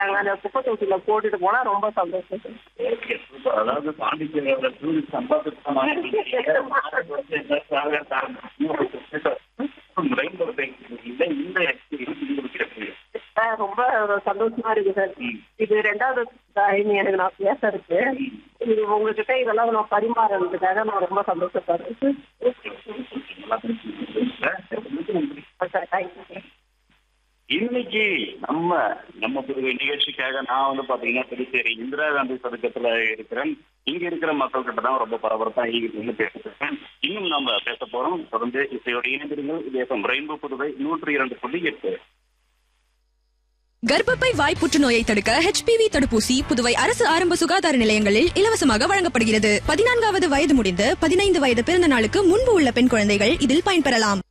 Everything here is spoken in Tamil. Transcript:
நாங்க அந்த குப்பை தொட்டியில போட்டுட்டு போனா ரொம்ப சந்தோஷம் சார் ஓகே சூப்பர் அதாவது பாண்டிச்சேரியோட டூரிஸ்ட் அம்பாசிடர் இந்த இந்த எக்ஸ்பீரியன்ஸ் உங்களுக்கு எப்படி ஆ, ரொம்ப சந்தோஷமா இருக்கு சார் ம். இது ரெண்டாவது டைம் எனக்கு நான் பேசுறதுக்கு இது உங்ககிட்ட இதெல்லாம் நான் பரிமாறுறதுக்காக நான் ரொம்ப சந்தோஷப்படுறேன் சார் சார் தேங்க்யூ சார் இன்னைக்கு நம்ம நம்ம புதுவை நிகழ்ச்சிக்காக நான் வந்து பாத்தீங்கன்னா புதுச்சேரி இந்திரா காந்தி சதுக்கத்துல இருக்கிறேன் இங்க இருக்கிற மக்கள் கிட்ட தான் ரொம்ப பரபரப்பா இங்க பேசிட்டு இன்னும் நாம பேச போறோம் தொடர்ந்து இசையோட இணைந்திருங்கள் இதே ரெயின்போ புதுவை நூற்றி இரண்டு புள்ளி எட்டு கர்ப்பப்பை வாய் புற்றுநோயை தடுக்க ஹெச்பிவி தடுப்பூசி புதுவை அரசு ஆரம்ப சுகாதார நிலையங்களில் இலவசமாக வழங்கப்படுகிறது பதினான்காவது வயது முடிந்து பதினைந்து வயது பிறந்த நாளுக்கு முன்பு உள்ள பெண் குழந்தைகள் இதில் பயன்பெறலாம்